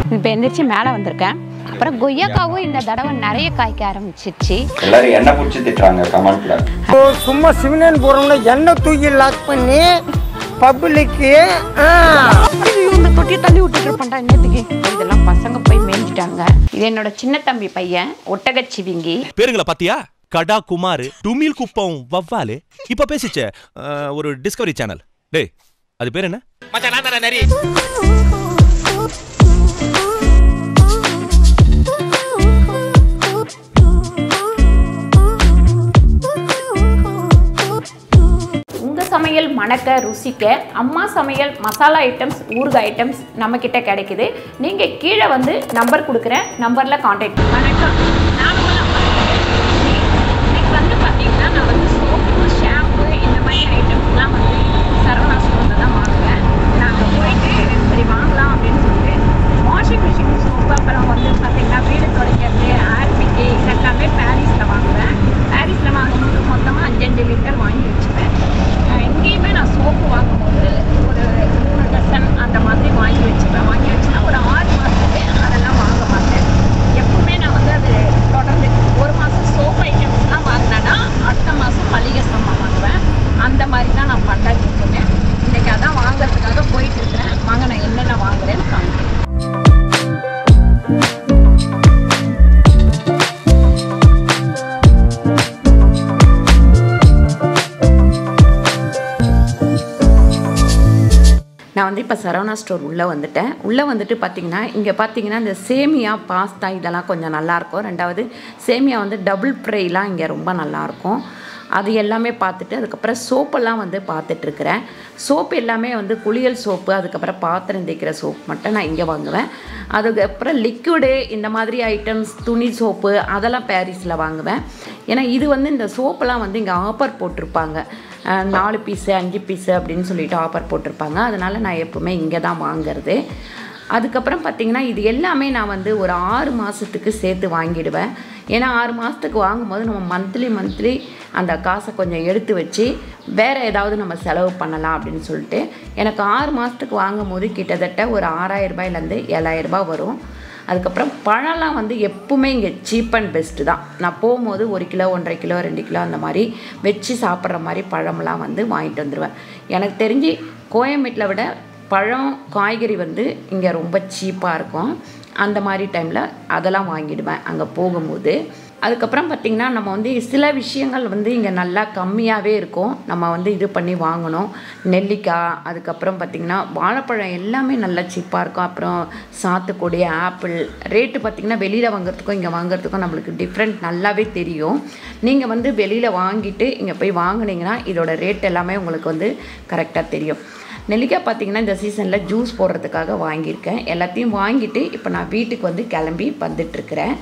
இப்போ எந்திரிச்சு மேலே வந்திருக்கேன் அப்புறம் கொய்யாக்காவும் இந்த தடவை நிறைய காய்க்க ஆரம்பிச்சிருச்சு எல்லாரும் என்ன பிடிச்சி திட்டுறாங்க கமெண்ட்ல இப்போ சும்மா சிவனன் போகிறோம்னா எண்ணெய் தூக்கி லாக் பண்ணி பப்ளிக்கு ஐயோ, இந்த தொட்டியை தள்ளி விட்டுட்டு இருப்பேன்டா என்னத்துக்கு இதெல்லாம் பசங்க போய் மேய்ஞ்சிட்டாங்க இது என்னோட சின்ன தம்பி பையன் ஒட்டகச்சிவிங்கி பேருங்களா பாத்தியா கடா குமார் டுமில் குப்பம் வவ்வாலு இப்ப பேசிச்சே அஹ், ஒரு டிஸ்கவரி சேனல் டேய் அது பேர் என்ன உங்க சமையல் மணக்க ருசிக்க அம்மா சமையல் மசாலா ஐட்டம்ஸ் ஊறுகாய் ஐட்டம்ஸ் நம்ம கிட்ட கிடைக்குது நீங்க கீழே வந்து நம்பர் கொடுக்குறேன் நம்பர்ல காண்டாக்ட் வணக்கம் நான் உங்கள் அம்மா. இன்னைக்கு வந்து பார்த்தீங்கன்னா நான் வந்து சோப்பு ஷாம்பு இந்த மாதிரி ஐட்டம்ஸ்லாம் வந்து சரவணா ஸ்டோரில் தான் வாங்குவேன் நாங்கள் போயிட்டு சரி வாங்கலாம் அப்படின்னு சொல்லிட்டு வாஷிங் மிஷின் சோப்பு அப்புறம் வந்து பார்த்தீங்கன்னா வீடு துடைக்கிறது ஆர்பிக்கு இதெல்லாமே பாரிஸில் வாங்குவேன் பாரிஸில் வாங்கும்போது மொத்தமாக அஞ்சஞ்சு லிட்டர் வாங்கி வச்சுப்பேன் அஹ் இங்கேயுமே நான் சோப்பு வாங்கும்போது ஒரு மூணு டசன் அந்த மாதிரி வாங்கி வச்சுப்பேன் வாங்கி வச்சுன்னா ஒரு ஆறு மாதத்துக்கு அதெல்லாம் வாங்க மாட்டேன் எப்பவுமே நான் வந்து அது தொடர்ந்து ஒரு மாதம் சோப் ஐட்டம்ஸ்லாம் வாங்கினேன்னா அடுத்த மாதம் மளிகை சாமான் வாங்குவேன் அந்த மாதிரி தான் நான் பண்ணாச்சு இருக்கேன் இன்னைக்கு அதான் வாங்குறதுக்காக போயிட்டு இருக்கிறேன் வாங்க நான் என்னென்ன வாங்குறேன்னு காமிக்கிறேன் நான் வந்து இப்போ சரவணா ஸ்டோர் உள்ளே வந்துட்டேன் உள்ளே வந்துட்டு பார்த்தீங்கன்னா இங்கே பார்த்தீங்கன்னா இந்த சேமியா பாஸ்தா இதெல்லாம் கொஞ்சம் நல்லாயிருக்கும் ரெண்டாவது சேமியா வந்து டபுள் ஃப்ரைலாம் இங்கே ரொம்ப நல்லாயிருக்கும் அது எல்லாமே பார்த்துட்டு அதுக்கப்புறம் சோப்பெல்லாம் வந்து பார்த்துட்ருக்குறேன் சோப்பு எல்லாமே வந்து குளியல் சோப்பு அதுக்கப்புறம் பாத்திரம் தேய்க்கிற சோப் மட்டும் நான் இங்கே வாங்குவேன் அதுக்கப்புறம் லிக்விடு இந்த மாதிரி ஐட்டம்ஸ் துணி சோப்பு அதெல்லாம் பாரிஸில் வாங்குவேன் ஏன்னா இது வந்து இந்த சோப்பெல்லாம் வந்து இங்கே ஆஃபர் போட்டிருப்பாங்க அஹ் நாலு பீஸு அஞ்சு பீஸு அப்படின்னு சொல்லிட்டு ஆஃபர் போட்டிருப்பாங்க அதனால் நான் எப்போவுமே இங்கே தான் வாங்குறது அதுக்கப்புறம் பார்த்திங்கன்னா இது எல்லாமே நான் வந்து ஒரு ஆறு மாதத்துக்கு சேர்த்து வாங்கிடுவேன் ஏன்னா ஆறு மாதத்துக்கு வாங்கும்போது நம்ம மந்த்லி மந்த்லி அந்த காசை கொஞ்சம் எடுத்து வச்சு வேறு ஏதாவது நம்ம செலவு பண்ணலாம் அப்படின்னு சொல்லிட்டு எனக்கு ஆறு மாதத்துக்கு வாங்கும் போது கிட்டத்தட்ட ஒரு ஆறாயிரம் ரூபாயிலேருந்து ஏழாயிரம் ரூபாய் வரும் அதுக்கப்புறம் பழம்லாம் வந்து எப்பவுமே இங்கே சீப் அண்ட் பெஸ்ட்டு தான் நான் போகும்போது ஒரு கிலோ ஒன்றரை கிலோ ரெண்டு கிலோ அந்த மாதிரி வச்சு சாப்பிட்ற மாதிரி பழம்லாம் வந்து வாங்கிட்டு வந்துடுவேன் எனக்கு தெரிஞ்சு கோயம்பேட்டில் விட பழம் காய்கறி வந்து இங்கே ரொம்ப சீப்பாக இருக்கும் அந்த மாதிரி டைமில் அதெல்லாம் வாங்கிடுவேன் அங்கே போகும்போது அதுக்கப்புறம் பார்த்திங்கன்னா நம்ம வந்து சில விஷயங்கள் வந்து இங்கே நல்லா கம்மியாகவே இருக்கும் நம்ம வந்து இது பண்ணி வாங்கணும் நெல்லிக்காய் அதுக்கப்புறம் பார்த்திங்கன்னா வாழைப்பழம் எல்லாமே நல்லா சீப்பாக இருக்கும் அப்புறம் சாத்துக்குடி ஆப்பிள் ரேட்டு பார்த்திங்கன்னா வெளியில் வாங்குறதுக்கும் இங்கே வாங்குறதுக்கும் நம்மளுக்கு டிஃப்ரெண்ட் நல்லாவே தெரியும் நீங்கள் வந்து வெளியில் வாங்கிட்டு இங்கே போய் வாங்குனீங்கன்னா இதோட ரேட் எல்லாமே உங்களுக்கு வந்து கரெக்டாக தெரியும் நெல்லிக்காய் பார்த்தீங்கன்னா இந்த சீசனில் ஜூஸ் போடுறதுக்காக வாங்கியிருக்கேன் எல்லாத்தையும் வாங்கிட்டு இப்போ நான் வீட்டுக்கு வந்து கிளம்பி வந்துட்டுருக்கிறேன்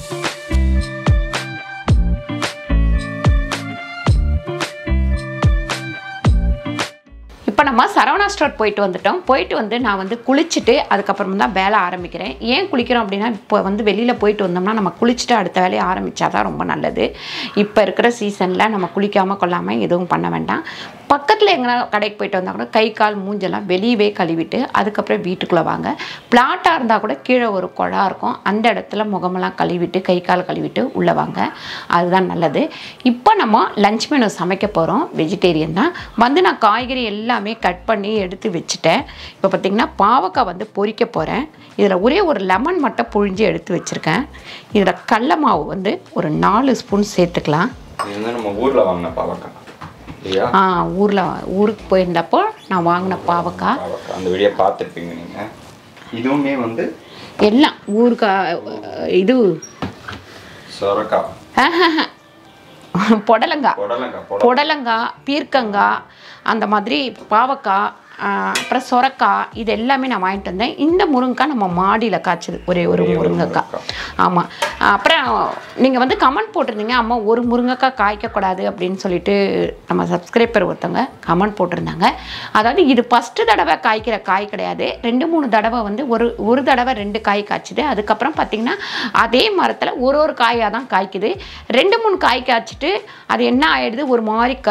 இப்போ நம்ம சரவணா ஸ்டோர் போயிட்டு வந்துட்டோம் போயிட்டு வந்து நான் வந்து குளிச்சுட்டு அதுக்கப்புறம் தான் வேலை ஆரம்பிக்கிறேன் ஏன் குளிக்கிறோம் அப்படின்னா இப்போ வந்து வெளியில் போயிட்டு வந்தோம்னா நம்ம குளிச்சுட்டு அடுத்த வேலையை ஆரம்பித்தா தான் ரொம்ப நல்லது இப்போ இருக்கிற சீசனில் நம்ம குளிக்காமல் கொள்ளாமல் எதுவும் பண்ண வேண்டாம் பக்கத்தில் எங்கன்னா கடைக்கு போயிட்டு வந்தால் கூட கை கால் மூஞ்செல்லாம் வெளியவே கழுவிட்டு அதுக்கப்புறம் வீட்டுக்குள்ளே வாங்க பிளாட்டாக இருந்தால் கூட கீழே ஒரு குழா இருக்கும் அந்த இடத்துல முகமெல்லாம் கழுவிட்டு கை கால் கழுவிட்டு உள்ளே வாங்க அதுதான் நல்லது இப்போ நம்ம லஞ்ச் மெனு சமைக்க போகிறோம் வெஜிடேரியன் தான் வந்து நான் காய்கறி எல்லாமே கட் பண்ணி எடுத்து வச்சுட்டேன் இப்போ பார்த்திங்கன்னா பாவக்காய் வந்து பொரிக்க போகிறேன் இதில் ஒரே ஒரு லெமன் மட்டும் புழிஞ்சு எடுத்து வச்சுருக்கேன் இதில் கடல மாவு வந்து ஒரு நாலு ஸ்பூன் சேர்த்துக்கலாம் இது வந்து நம்ம ஊர்ல வாங்கின பாவக்காய் இல்லையா ஆ ஊரில் ஊருக்கு போயிருந்தப்போ நான் வாங்கின பாவக்காய் பாவக்காய் அந்த வீடியோ பார்த்துருப்பீங்க நீங்க இதுவுமே வந்து எல்லாம் ஊறுகாய் இது சொரக்காய் ஆஹாஹா. புடலங்காய் புடலங்காய் புடலங்காய் புடலங்காய் பீர்க்கங்காய் அந்த மாதிரி பாவக்காய் ஆ, அப்புறம் சொரக்காய் இது எல்லாமே நான் வாங்கிட்டு வந்தேன் இந்த முருங்கைக்காய் நம்ம மாடியில் காய்ச்சது ஒரே ஒரு ஒரே ஒரு முருங்கைக்காய் முருங்கைக்காய். ஆமாம் அப்புறம் நீங்கள் வந்து கமெண்ட் போட்டிருந்தீங்க அம்மா ஒரு முருங்கைக்காய் காய்க்கக்கூடாது அப்படின்னு சொல்லிட்டு நம்ம சப்ஸ்கிரைபர் ஒருத்தவங்க கமெண்ட் போட்டிருந்தாங்க அதாவது இது ஃபஸ்ட்டு தடவை காய்க்கிற காய் கிடையாது ரெண்டு மூணு தடவை வந்து ஒரு ஒரு தடவை ரெண்டு காய் காய்ச்சுது அதுக்கப்புறம் பார்த்திங்கன்னா அதே மரத்தில் ஒரு ஒரு காயாக தான் காய்க்குது ரெண்டு மூணு காய் காய்ச்சிட்டு அது என்ன ஆயிடுது ஒரு மாதிரி கரு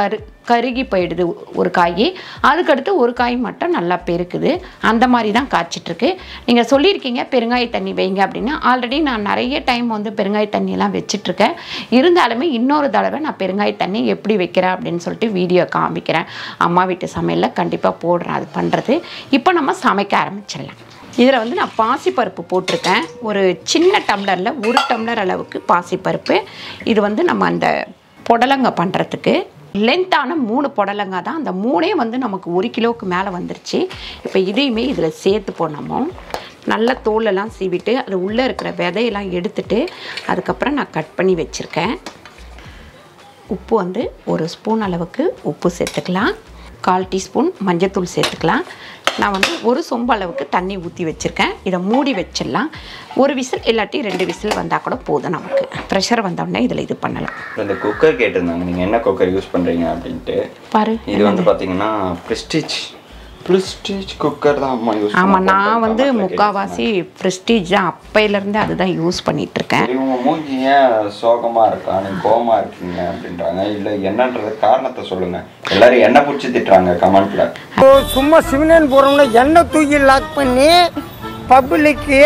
கருகி போயிடுது ஒரு காய் அதுக்கடுத்து ஒரு காய் மட்டும் நல்லா பெருக்குது அந்த மாதிரி தான் காய்ச்சிட்ருக்கு நீங்கள் சொல்லியிருக்கீங்க பெருங்காய தண்ணி வைங்க அப்படின்னு ஆல்ரெடி நான் நிறைய டைம் வந்து பெருங்காய தண்ணியெல்லாம் வச்சிட்ருக்கேன் இருந்தாலுமே இன்னொரு தடவை நான் பெருங்காய தண்ணி எப்படி வைக்கிறேன் அப்படின்னு சொல்லிட்டு வீடியோ காமிக்கிறேன் அம்மா வீட்டு சமையலில் கண்டிப்பாக போடுறேன் அது பண்ணுறது இப்போ நம்ம சமைக்க ஆரம்பிச்சிடலாம் இதில் வந்து நான் பாசிப்பருப்பு போட்டிருக்கேன் ஒரு சின்ன டம்ளரில் ஒரு டம்ளர் அளவுக்கு பாசிப்பருப்பு இது வந்து நம்ம அந்த புடலங்க பண்ணுறதுக்கு லென்த்தான மூணு புடலங்கா தான் அந்த மூணே வந்து நமக்கு ஒரு கிலோவுக்கு மேலே வந்துருச்சு இப்போ இதையுமே இதில் சேர்த்து போனோமோ நல்ல தோலெல்லாம் சீவிட்டு அது உள்ளே இருக்கிற விதையெல்லாம் எடுத்துட்டு அதுக்கப்புறம் நான் கட் பண்ணி வச்சுருக்கேன் உப்பு வந்து ஒரு ஸ்பூன் அளவுக்கு உப்பு சேர்த்துக்கலாம் கால் டீஸ்பூன் மஞ்சத்தூள் சேர்த்துக்கலாம் நான் வந்து ஒரு சொம்பு அளவுக்கு தண்ணி ஊற்றி வச்சுருக்கேன் இதை மூடி வச்சிடலாம் ஒரு விசில் இல்லாட்டி ரெண்டு விசில் வந்தால் கூட போதும் நமக்கு ப்ரெஷர் வந்தோடனே இதில் இது பண்ணலாம் இந்த குக்கர் கேட்டிருந்தாங்க நீங்கள் என்ன குக்கர் யூஸ் பண்ணுறீங்க அப்படின்ட்டு பாரு இது வந்து பார்த்தீங்கன்னா ப்ரெஸ்டீஜ் ப்ரெஸ்டீஜ் குக்கர் தான் அம்மா யூஸ் ஆமாம் நான் வந்து முக்கால்வாசி ப்ரெஸ்டீஜ் தான் அப்பையிலேருந்து அதுதான் யூஸ் பண்ணிகிட்ருக்கேன் சரி உங்க மூஞ்சி ஏன் சோகமா இருக்கா நீங்க கோவமா இருக்கீங்க அப்படின்றாங்க இல்ல என்னன்றது காரணத்தை சொல்லுங்க எல்லாரும் என்ன பிடிச்சி திட்டுறாங்க கமெண்ட்ல ஓ, சும்மா சிவனேன்னு போகிறோம்னா எண்ணெய் தூக்கி லாக் பண்ணி பப்ளிக்கு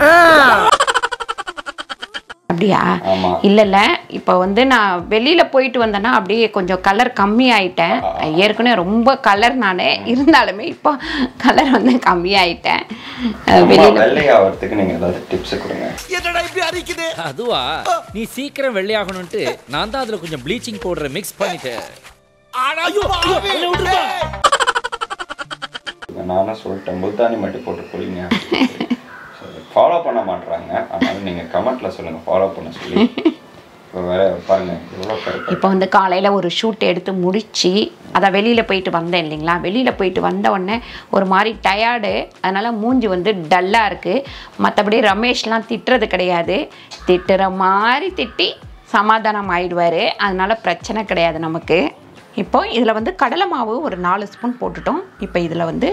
அப்படியா ஆமா இல்லை இல்லை இப்போ வந்து நான் வெளியில் போயிட்டு வந்தேன்னா அப்படியே கொஞ்சம் கலர் கம்மி ஆயிட்டேன் ஏற்கனவே ரொம்ப கலர் நான் இருந்தாலுமே இப்போ கலர் வந்து கம்மி ஆயிட்டேன் அம்மா, வெளியில் வெள்ளையாகிறதுக்கு நீங்க ஏதாவது டிப்ஸ் கொடுங்க அதுவா நீ சீக்கிரம் வெள்ளையாகணும்ட்டு நான் தான் அதுல கொஞ்சம் ப்ளீச்சிங் பவுடரை மிக்ஸ் பண்ணிட்டேன் நானும் சொல்லிட்டேன் முல்தானி மட்டும் போட்டு குளிங்க ஃபாலோ பண்ண மாட்றாங்க அதனால நீங்க கமெண்ட்ல சொல்லுங்க ஃபாலோ பண்ண சொல்லி இப்போ வேற பாருங்க எவ்வளோ கருப்பு இப்போ வந்து காலையில் ஒரு ஷூட் எடுத்து முடித்து அதை வெளியில் போயிட்டு வந்தேன் இல்லைங்களா வெளியில் போயிட்டு வந்த உடனே ஒரு மாதிரி டயர்டு அதனால் மூஞ்சி வந்து டல்லாக இருக்குது மற்றபடி ரமேஷ்லாம் திட்டுறது கிடையாது திட்டுற மாதிரி திட்டி சமாதானம் ஆயிடுவார் அதனால் பிரச்சனை கிடையாது நமக்கு இப்போ இதில் வந்து கடலை மாவு ஒரு நாலு ஸ்பூன் போட்டுட்டோம் இப்போ இதில் வந்து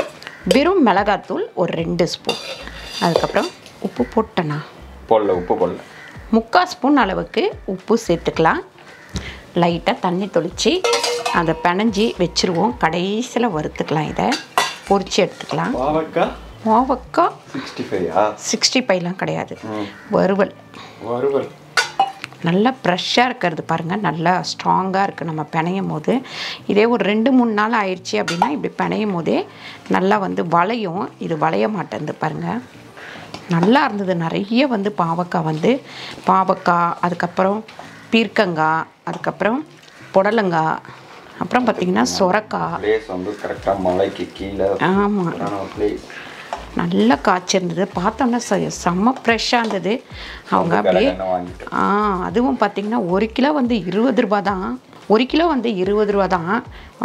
வெறும் மிளகாத்தூள் ஒரு ரெண்டு ஸ்பூன் அதுக்கப்புறம் உப்பு போட்டேனா போடல உப்பு போடல முக்கால் ஸ்பூன் அளவுக்கு உப்பு சேர்த்துக்கலாம் லைட்டாக தண்ணி தொளிச்சு அதை பிணைஞ்சி வச்சுருவோம் கடைசியில் வறுத்துக்கலாம் இதை பொரிச்சு எடுத்துக்கலாம் பாவக்கா கோவக்காய் சிக்ஸ்டி ஃபைவா சிக்ஸ்டி ஃபைவ்லாம் கிடையாது வறுவல் வறுவல் நல்லா ஃப்ரெஷ்ஷாக இருக்கிறது பாருங்கள் நல்லா ஸ்ட்ராங்காக இருக்குது நம்ம பிணையும் போது இதே ஒரு ரெண்டு மூணு நாள் ஆயிடுச்சு அப்படின்னா இப்படி பிணையும் போதே நல்லா வந்து வளையும் இது வளைய மாட்டேங்குது பாருங்கள் நல்லா இருந்தது நிறைய வந்து பாவக்காய் வந்து பாவக்காய் அதுக்கப்புறம் பீர்க்கங்காய் அதுக்கப்புறம் புடலங்காய் அப்புறம் பார்த்திங்கன்னா சொரக்காய் பிளேஸ் வந்து கரெக்டா மலைக்கு கீழே ஆமாம் பிளேஸ் நல்லா காய்ச்சிருந்தது பார்த்தோன்னா செ- செம்ம ஃப்ரெஷ்ஷாக இருந்தது அவங்க அப்படியே வாங்கிட்டு ஆ அதுவும் பார்த்திங்கன்னா ஒரு கிலோ வந்து இருபது ரூபா தான் ஒரு கிலோ வந்து இருபது ரூபா தான் ஆ,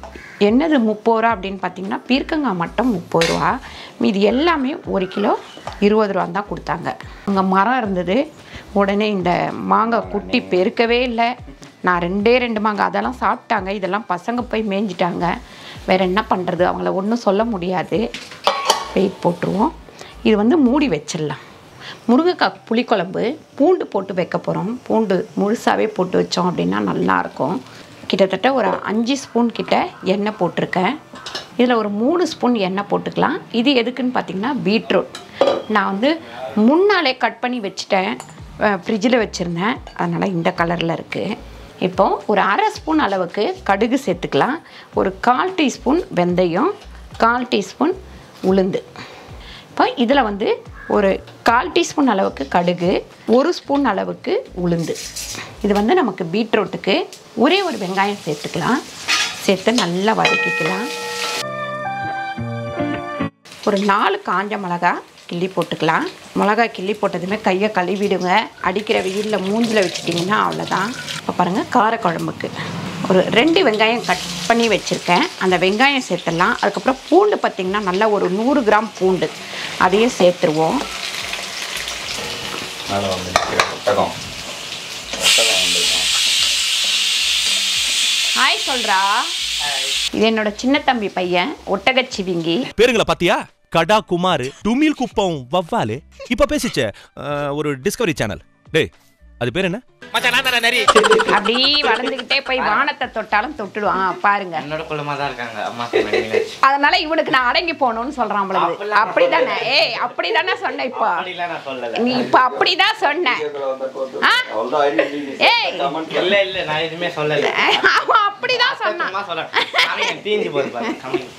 என்னது முப்பது ரூபா அப்படின்னு பார்த்தீங்கன்னா பீர்க்கங்காய் மட்டும் முப்பது ரூபா மீதி எல்லாமே ஒரு கிலோ இருபது ரூபா தான் கொடுத்தாங்க அங்கே மரம் இருந்தது உடனே இந்த மாங்காய் குட்டி பெருக்கவே இல்லை நான் ரெண்டே ரெண்டு மாங்காய் அதெல்லாம் சாப்பிட்டாங்க இதெல்லாம் பசங்க போய் மேய்ஞ்சிட்டாங்க வேற என்ன பண்ணுறது அவங்கள ஒன்றும் சொல்ல முடியாது வெயிட் போட்டுருவோம் இது வந்து மூடி வச்சிடலாம் முருங்கைக்காய் புளிக்குழம்பு பூண்டு போட்டு வைக்க போகிறோம் பூண்டு முழுசாகவே போட்டு வச்சோம் அப்படின்னா நல்லாயிருக்கும் கிட்டத்தட்ட ஒரு அஞ்சு ஸ்பூன் கிட்ட எண்ணெய் போட்டிருக்கேன் இதில் ஒரு மூணு ஸ்பூன் எண்ணெய் போட்டுக்கலாம் இது எதுக்குன்னு பார்த்தீங்கன்னா பீட்ரூட் நான் வந்து முன்னாலே கட் பண்ணி வச்சுட்டேன் ஃப்ரிட்ஜில் வச்சுருந்தேன் அதனால் இந்த கலரில் இருக்குது இப்போ ஒரு அரை ஸ்பூன் அளவுக்கு கடுகு சேர்த்துக்கலாம் ஒரு கால் டீஸ்பூன் வெந்தயம் கால் டீஸ்பூன் உளுந்து இப்போ இதில் வந்து ஒரு கால் டீஸ்பூன் அளவுக்கு கடுகு ஒரு ஸ்பூன் அளவுக்கு உளுந்து இது வந்து நமக்கு பீட்ரூட்டுக்கு ஒரே ஒரு வெங்காயம் சேர்த்துக்கலாம் சேர்த்து நல்லா வதக்கிக்கலாம் ஒரு நாலு காஞ்ச மிளகா கிள்ளி போட்டுக்கலாம் மிளகா கிள்ளி போட்டதுமே கையை கழுவிடுங்க அடிக்கிற வெயிலில் மூஞ்சில் வச்சுட்டிங்கன்னா அவ்வளோதான் இப்போ பாருங்கள் காரக்குழம்புக்கு ஒரு ரெண்டு வெங்காயம் கட் பண்ணி வச்சுருக்கேன் அந்த வெங்காயம் சேர்த்துடலாம் அதுக்கப்புறம் பூண்டு பார்த்திங்கன்னா நல்லா ஒரு நூறு கிராம் பூண்டு அதையும் சேர்த்துருவோம் மேலே வந்து நிற்கிற ஒட்டகம் ஒட்டகம் வந்துருக்கான் ஹாய் சொல்கிறா இது என்னோட சின்ன தம்பி பையன் ஒட்டகச்சிவிங்கி பேருங்களா பாத்தியா கடா குமார் டுமில் குப்பம் வவ்வாலு இப்ப பேசிச்சே அஹ், ஒரு டிஸ்கவரி சேனல் டேய் அது பேர் என்ன அப்படி வளர்ந்துக்கிட்டே போய் வானத்தை தொட்டாலும் தொட்டுடுவான் ஆ, பாருங்க என்னோட குள்ளமா தான் இருக்காங்க அம்மா சொன்னீங்க அதனால இவனுக்கு நான் அடங்கி போகணும்னு சொல்றான் பொழுது அப்படிதானே ஏய் அப்படிதானே சொன்ன இப்போ அப்படிலாம் நான் சொல்லல நீ இப்ப அப்படிதான் சொன்ன ஆ? ஏய் இல்ல இல்ல நான் எதுவுமே சொல்லல அவன் அப்படிதான் சொன்னான் சும்மா சொல்றேன் கம்மிங் தீஞ்சு போகுது பாருங்க கம்மிங்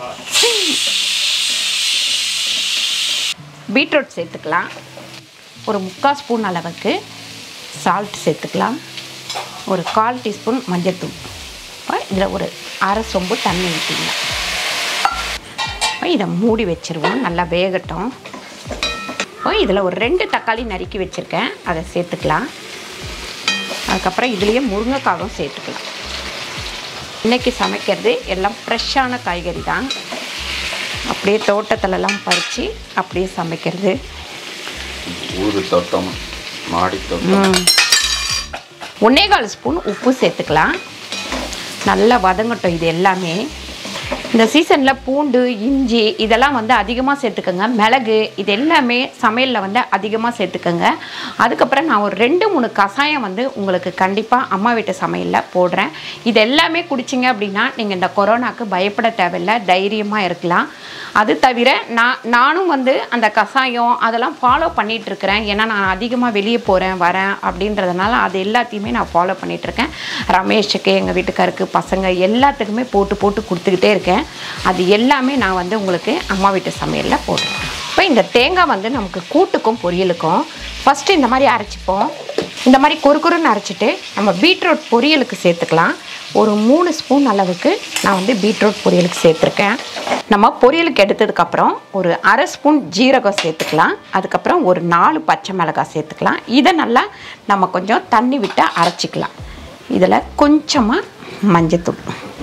பீட்ரூட் சேர்த்துக்கலாம் ஒரு முக்கால் ஸ்பூன் அளவுக்கு சால்ட் சேர்த்துக்கலாம் ஒரு கால் டீஸ்பூன் மஞ்சள்தூள் இதில் ஒரு அரை சொம்பு தண்ணி ஊற்றிக்கலாம் இதை மூடி வச்சிருவோம் நல்லா வேகட்டும் இதில் ஒரு ரெண்டு தக்காளி நறுக்கி வச்சுருக்கேன் அதை சேர்த்துக்கலாம் அதுக்கப்புறம் இதுலேயே முருங்கைக்காவும் சேர்த்துக்கலாம் இன்றைக்கி சமைக்கிறது எல்லாம் ஃப்ரெஷ்ஷான காய்கறி தான் அப்படியே தோட்டத்துலலாம் பறித்து அப்படியே சமைக்கிறது ஊரு தோட்டம் மாடி தோட்டம் ஒன்னே கால் ஸ்பூன் உப்பு சேர்த்துக்கலாம் நல்லா வதங்கட்டும் இது எல்லாமே இந்த சீசனில் பூண்டு இஞ்சி இதெல்லாம் வந்து அதிகமாக சேர்த்துக்கோங்க மிளகு இது எல்லாமே சமையலில் வந்து அதிகமாக சேர்த்துக்கோங்க அதுக்கப்புறம் நான் ஒரு ரெண்டு மூணு கஷாயம் வந்து உங்களுக்கு கண்டிப்பாக அம்மா வீட்டு சமையலில் போடுறேன் இது எல்லாமே குடிச்சிங்க அப்படின்னா நீங்கள் இந்த கொரோனாக்கு பயப்பட தேவையில்லை தைரியமாக இருக்கலாம் அது தவிர நான் நானும் வந்து அந்த கஷாயம் அதெல்லாம் ஃபாலோ பண்ணிட்டு இருக்கிறேன் ஏன்னா நான் அதிகமாக வெளியே போகிறேன் வரேன் அப்படின்றதுனால அது எல்லாத்தையுமே நான் ஃபாலோ பண்ணிகிட்ருக்கேன் ரமேஷுக்கு எங்கள் வீட்டுக்காருக்கு பசங்க எல்லாத்துக்குமே போட்டு போட்டு கொடுத்துக்கிட்டே இருக்கேன் அது எல்லாமே நான் வந்து உங்களுக்கு அம்மா வீட்டு சமையலில் போடுறேன் இப்போ இந்த தேங்காய் வந்து நமக்கு கூட்டுக்கும் பொரியலுக்கும் ஃபஸ்ட்டு இந்த மாதிரி அரைச்சிப்போம் இந்த மாதிரி குறுகுறுன்னு அரைச்சிட்டு நம்ம பீட்ரூட் பொரியலுக்கு சேர்த்துக்கலாம் ஒரு மூணு ஸ்பூன் அளவுக்கு நான் வந்து பீட்ரூட் பொரியலுக்கு சேர்த்துருக்கேன் நம்ம பொரியலுக்கு எடுத்ததுக்கப்புறம் ஒரு அரை ஸ்பூன் ஜீரகம் சேர்த்துக்கலாம் அதுக்கப்புறம் ஒரு நாலு பச்சை மிளகாய் சேர்த்துக்கலாம் இதை நல்லா நம்ம கொஞ்சம் தண்ணி விட்டு அரைச்சிக்கலாம் இதில் கொஞ்சமாக மஞ்சத்தூள்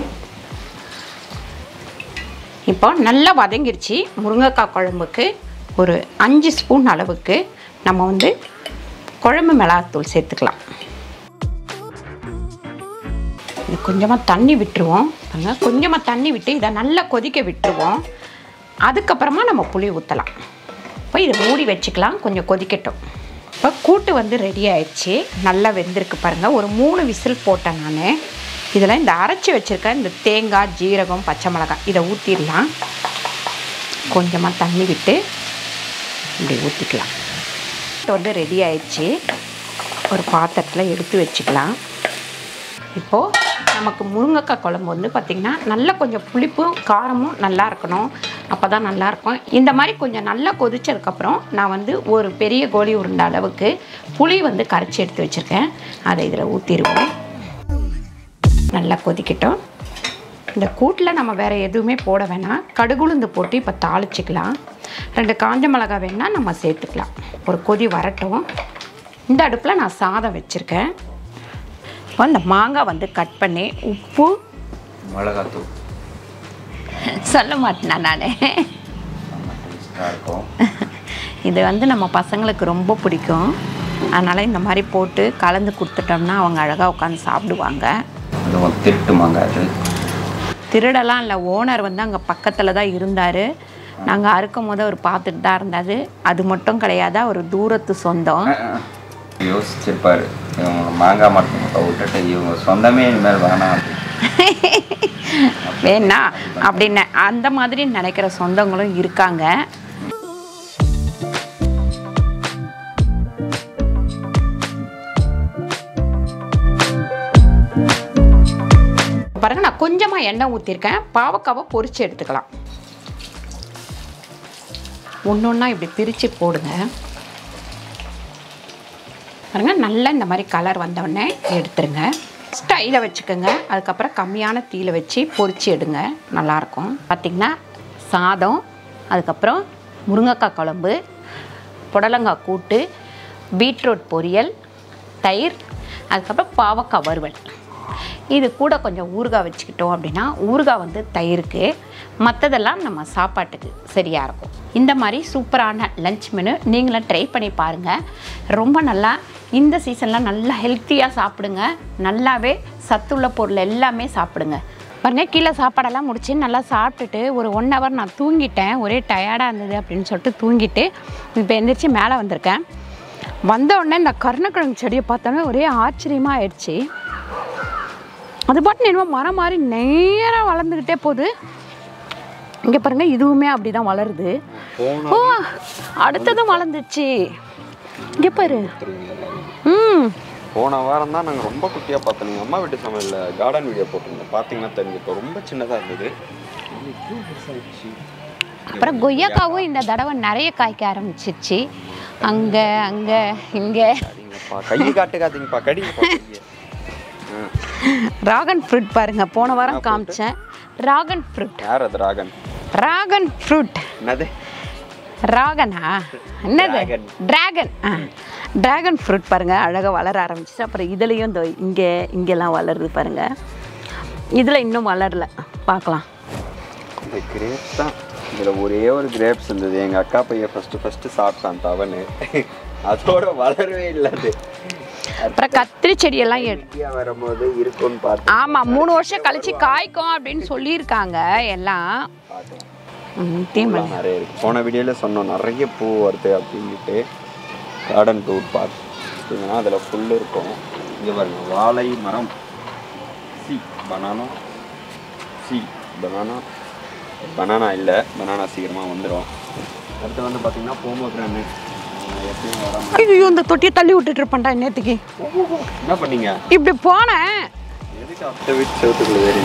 இப்போ நல்லா வதங்கிருச்சு முருங்கைக்காய் குழம்புக்கு ஒரு அஞ்சு ஸ்பூன் அளவுக்கு நம்ம வந்து குழம்பு மிளகாத்தூள் சேர்த்துக்கலாம் இது கொஞ்சமாக தண்ணி விட்டுருவோம் பாருங்க கொஞ்சமாக தண்ணி விட்டு இதை நல்லா கொதிக்க விட்டுருவோம் அதுக்கப்புறமா நம்ம புளி ஊற்றலாம் இப்போ இதை மூடி வச்சுக்கலாம் கொஞ்சம் கொதிக்கட்டும் இப்போ கூட்டு வந்து ரெடி ஆயிடுச்சு நல்லா வெந்திருக்கு பாருங்கள் ஒரு மூணு விசில் போட்டேன் நான் இதில் இந்த அரைச்சி வச்சுருக்க இந்த தேங்காய் ஜீரகம் பச்சை மிளகாய் இதை ஊற்றிடலாம் கொஞ்சமாக தண்ணி விட்டு இப்படி ஊற்றிக்கலாம் வந்து ரெடி ஆயிடுச்சு ஒரு பாத்திரத்தில் எடுத்து வச்சுக்கலாம் இப்போது நமக்கு முருங்கைக்காய் குழம்பு வந்து பார்த்திங்கன்னா நல்லா கொஞ்சம் புளிப்பும் காரமும் நல்லா இருக்கணும் அப்போ தான் நல்லாயிருக்கும் இந்த மாதிரி கொஞ்சம் நல்லா கொதிச்சதுக்கப்புறம் நான் வந்து ஒரு பெரிய கோழி உருண்டை அளவுக்கு புளி வந்து கரைச்சி எடுத்து வச்சுருக்கேன் அதை இதில் ஊற்றிடுவோம் நல்லா கொதிக்கட்டும் இந்த கூட்டில் நம்ம வேறு எதுவுமே போட வேணாம் கடுகுளுந்து போட்டு இப்போ தாளிச்சிக்கலாம் ரெண்டு காஞ்ச மிளகாய் வேணால் நம்ம சேர்த்துக்கலாம் ஒரு கொதி வரட்டும் இந்த அடுப்பில் நான் சாதம் வச்சுருக்கேன் இப்போ இந்த மாங்காய் வந்து கட் பண்ணி உப்பு மிளகாத்தூள் சொல்ல மாட்டேனா நான் டேஸ்ட்டாக இருக்கும் இது வந்து நம்ம பசங்களுக்கு ரொம்ப பிடிக்கும் அதனால் இந்த மாதிரி போட்டு கலந்து கொடுத்துட்டோம்னா அவங்க அழகாக உட்காந்து சாப்பிடுவாங்க அதுவும் திருட்டுமாங்க அது திருடலாம் இல்லை ஓனர் வந்து அங்கே பக்கத்தில் தான் இருந்தார் நாங்கள் அறுக்கும் போது அவர் பார்த்துட்டு தான் இருந்தார் அது மட்டும் கிடையாது அவர் தூரத்து சொந்தம் யோசிச்சிருப்பாரு இவங்க மாங்காய் மரத்தை விட்டுட்டு இவங்க சொந்தமே இனிமேல் வேணாம் அப்படின்னு. வேணா அப்படின்னு அந்த மாதிரி நினைக்கிற சொந்தங்களும் இருக்காங்க பாருங்க நான் கொஞ்சமாக எண்ணெய் ஊற்றிருக்கேன் பாவக்காவை பொரிச்சு எடுத்துக்கலாம் ஒன்று ஒன்றா இப்படி பிரித்து போடுங்க பாருங்க நல்லா இந்த மாதிரி கலர் வந்தோடனே எடுத்துருங்க ஸ்டைல வச்சுக்கோங்க அதுக்கப்புறம் கம்மியான தீயில வச்சு பொரிச்சு எடுங்க நல்லாயிருக்கும் பார்த்திங்கன்னா சாதம் அதுக்கப்புறம் முருங்கைக்காய் குழம்பு புடலங்காய் கூட்டு பீட்ரூட் பொரியல் தயிர் அதுக்கப்புறம் பாவக்காய் வறுவல் இது கூட கொஞ்சம் ஊறுகாய் வச்சுக்கிட்டோம் அப்படின்னா ஊறுகாய் வந்து தயிருக்கு மற்றதெல்லாம் நம்ம சாப்பாட்டுக்கு சரியாக இருக்கும் இந்த மாதிரி சூப்பரான லஞ்ச் மெனு நீங்களும் ட்ரை பண்ணி பாருங்கள் ரொம்ப நல்லா இந்த சீசனில் நல்லா ஹெல்த்தியாக சாப்பிடுங்க நல்லாவே சத்துள்ள பொருள் எல்லாமே சாப்பிடுங்க பாருங்க கீழே சாப்பாடெல்லாம் முடிச்சு நல்லா சாப்பிட்டுட்டு ஒரு ஒன் ஹவர் நான் தூங்கிட்டேன் ஒரே டயர்டாக இருந்தது அப்படின்னு சொல்லிட்டு தூங்கிட்டு இப்போ எந்திரிச்சு மேலே வந்திருக்கேன் வந்த உடனே இந்த கருணக்கிழங்கு செடியை பார்த்தோன்னே ஒரே ஆச்சரியமாக ஆயிடுச்சு அது பாட்டு என்னமோ மரம் மாதிரி நேராக வளர்ந்துக்கிட்டே போகுது இங்கே பாருங்க இதுவுமே அப்படி தான் வளருது ஓ அடுத்ததும் வளர்ந்துச்சு இங்கே பாரு ம் போன வாரம் தான் நாங்கள் ரொம்ப குட்டியாக பார்த்தோம் நீங்கள் அம்மா வீட்டு சமையலில் கார்டன் வீடியோ போட்டிருந்தோம் பார்த்தீங்கன்னா தெரிஞ்சுப்போ ரொம்ப சின்னதாக இருந்தது இது இவ்வளோ பெருசாகிடுச்சு அப்புறம் கொய்யாக்காவும் இந்த தடவை நிறைய காய்க்க ஆரம்பிச்சிருச்சு அங்கே அங்கே இங்கே சரிங்கப்பா கையை காட்டுக்காதீங்கப்பா கடிங்கப்பா கையை. ஆ. ராகன் ஃப்ரூட் பாருங்க போன வாரம் காமிச்சேன் ராகன் ஃப்ரூட் யார் அது ராகன் ராகன் ஃப்ரூட் என்னது ராகனா என்னது Dragon. டிராகன் ஆ டிராகன் ஃப்ரூட் பாருங்க அழகாக வளர ஆரம்பிச்சிச்சு அப்புறம் இதுலேயும் இந்த இங்கே இங்கெல்லாம் வளருது பாருங்க இதில் இன்னும் வளரல பார்க்கலாம் இந்த கிரேப்ஸ் தான் இதில் ஒரே ஒரு கிரேப்ஸ் இருந்தது எங்கள் அக்கா பையன் ஃபஸ்ட்டு ஃபஸ்ட்டு சாப்பிட்டான் தவனு அதோட வளரவே இல்லை அது அப்புறம் கத்திரி செடியெல்லாம் எடு குட்டியாக வரும்போது இருக்கும்னு பார்த்து ஆமாம் மூணு வருஷம் கழிச்சு காய்க்கும் அப்படின்னு சொல்லியிருக்காங்க எல்லாம் ம், தீமன் பூலாம் நிறைய இருக்கு போன வீடியோவில் சொன்னோம் நிறைய பூ வருது அப்படின்ட்டு கார்டன் டூர் பார்க் பார்த்தீங்கன்னா அதில் ஃபுல் இருக்கும் இங்கே பாருங்க வாழை மரம் சி பனானா சி பனானா பனானா இல்லை பனானா சீக்கிரமாக வந்துடும் அடுத்து வந்து பார்த்தீங்கன்னா போமோகிரானட் எப்பயும் வர ஐயோ இந்த தொட்டியை தள்ளி விட்டுட்டு இருப்பேன்டா நேற்றுக்கு என்ன பண்ணீங்க இப்படி போனேன் எதுக்கு அடுத்த வீட்டு செவத்துக்குள்ள ஏறி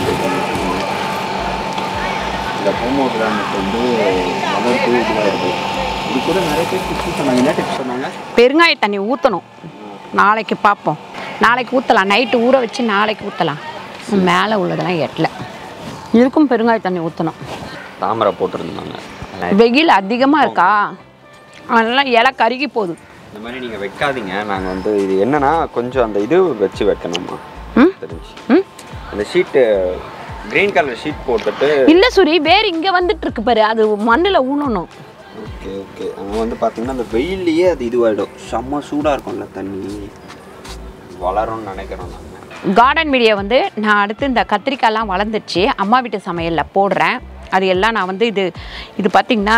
இந்த போமோகிரானட் வந்து மதர் டூ இதில் இருக்குது இது கூட நிறைய பேர் டிப்ஸ் சொன்னாங்க என்ன டிப்ஸ் சொன்னாங்க பெருங்காய தண்ணி ஊற்றணும் நாளைக்கு பார்ப்போம் நாளைக்கு ஊற்றலாம் நைட்டு ஊற வச்சு நாளைக்கு ஊற்றலாம் மேலே உள்ளதெல்லாம் எட்டல இதுக்கும் பெருங்காய தண்ணி ஊற்றணும் தாமரை போட்டிருந்தாங்க வெயில் அதிகமாக இருக்கா அதெல்லாம் இலை கருகி போகுது இந்த மாதிரி நீங்கள் வைக்காதீங்க நாங்கள் வந்து இது என்னன்னா கொஞ்சம் அந்த இது வச்சு வைக்கணுமா ம் தெரிஞ்சு ம் அந்த ஷீட்டு க்ரீன் கலர் ஷீட் போட்டுட்டு இல்லை சுரி வேர் இங்கே வந்துட்டு இருக்கு பாரு அது மண்ணில் ஊனணும் ஓகே ஓகே ஆனால் வந்து பார்த்தீங்கன்னா அந்த வெயில்லையே அது இதுவாகிடும் செம்ம சூடாக இருக்கும்ல தண்ணி வளரும்னு நினைக்கிறோம் நாங்கள் கார்டன் மீடியா வந்து நான் அடுத்து இந்த கத்திரிக்காய்லாம் வளர்ந்துருச்சு அம்மா வீட்டு சமையலில் போடுறேன் அது எல்லாம் நான் வந்து இது இது பார்த்திங்கன்னா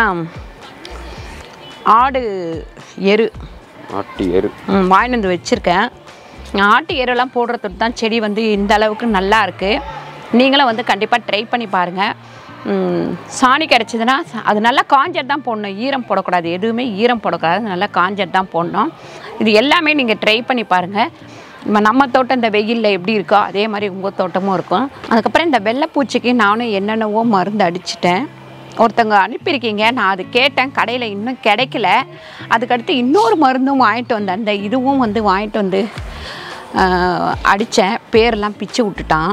ஆடு எரு ஆட்டு எரு ம், வாங்கிட்டு வந்து வச்சுருக்கேன் ஆட்டு எருலாம் போடுறதுக்கு தான் செடி வந்து இந்த அளவுக்கு நல்லா இருக்குது நீங்களும் வந்து கண்டிப்பாக ட்ரை பண்ணி பாருங்கள் ம், சாணி கிடச்சிதுன்னா அது நல்லா காஞ்சது தான் போடணும் ஈரம் போடக்கூடாது எதுவுமே ஈரம் போடக்கூடாது நல்லா காஞ்சது தான் போடணும் இது எல்லாமே நீங்கள் ட்ரை பண்ணி பாருங்கள் நம்ம நம்ம தோட்டம் இந்த வெயிலில் எப்படி இருக்கோ அதே மாதிரி உங்கள் தோட்டமும் இருக்கும் அதுக்கப்புறம் இந்த வெள்ளைப்பூச்சிக்கு நானும் என்னென்னவோ மருந்து அடிச்சிட்டேன் ஒருத்தவங்க அனுப்பியிருக்கீங்க நான் அது கேட்டேன் கடையில் இன்னும் கிடைக்கல அதுக்கடுத்து இன்னொரு மருந்தும் வாங்கிட்டு வந்தேன் அந்த இதுவும் வந்து வாங்கிட்டு வந்து அடித்தேன் பேரெல்லாம் பிச்சு விட்டுட்டான்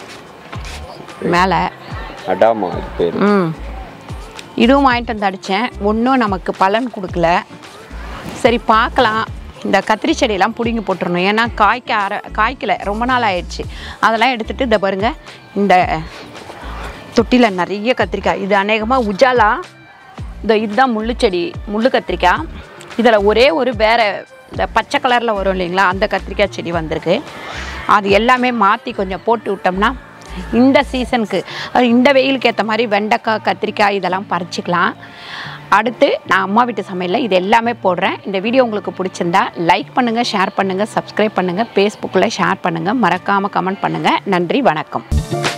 மேலே அடாமா அது பேர் ம் இதுவும் வாங்கிட்டு வந்து அடித்தேன் ஒன்றும் நமக்கு பலன் கொடுக்கல சரி பார்க்கலாம் இந்த கத்திரி செடியெல்லாம் பிடுங்கி போட்டுறணும் ஏன்னா காய்க்க ஆர காய்க்கல ரொம்ப நாள் ஆயிடுச்சு அதெல்லாம் எடுத்துகிட்டு இந்த பாருங்க இந்த தொட்டியில் நிறைய கத்திரிக்காய் இது அநேகமாக உஜாலா இந்த இதுதான் முள்ளு செடி முள்ளு கத்திரிக்காய் இதில் ஒரே ஒரு வேற இந்த பச்சை கலரில் வரும் இல்லைங்களா அந்த கத்திரிக்காய் செடி வந்திருக்கு அது எல்லாமே மாற்றி கொஞ்சம் போட்டு விட்டோம்னா இந்த சீசனுக்கு அது இந்த வெயிலுக்கு ஏற்ற மாதிரி வெண்டைக்காய் கத்திரிக்காய் இதெல்லாம் பறிச்சுக்கலாம் அடுத்து நான் அம்மா வீட்டு சமையலில் இது எல்லாமே போடுறேன் இந்த வீடியோ உங்களுக்கு பிடிச்சிருந்தா லைக் பண்ணுங்கள் ஷேர் பண்ணுங்கள் சப்ஸ்கிரைப் பண்ணுங்கள் ஃபேஸ்புக்கில் ஷேர் பண்ணுங்கள் மறக்காமல் கமெண்ட் பண்ணுங்கள் நன்றி வணக்கம்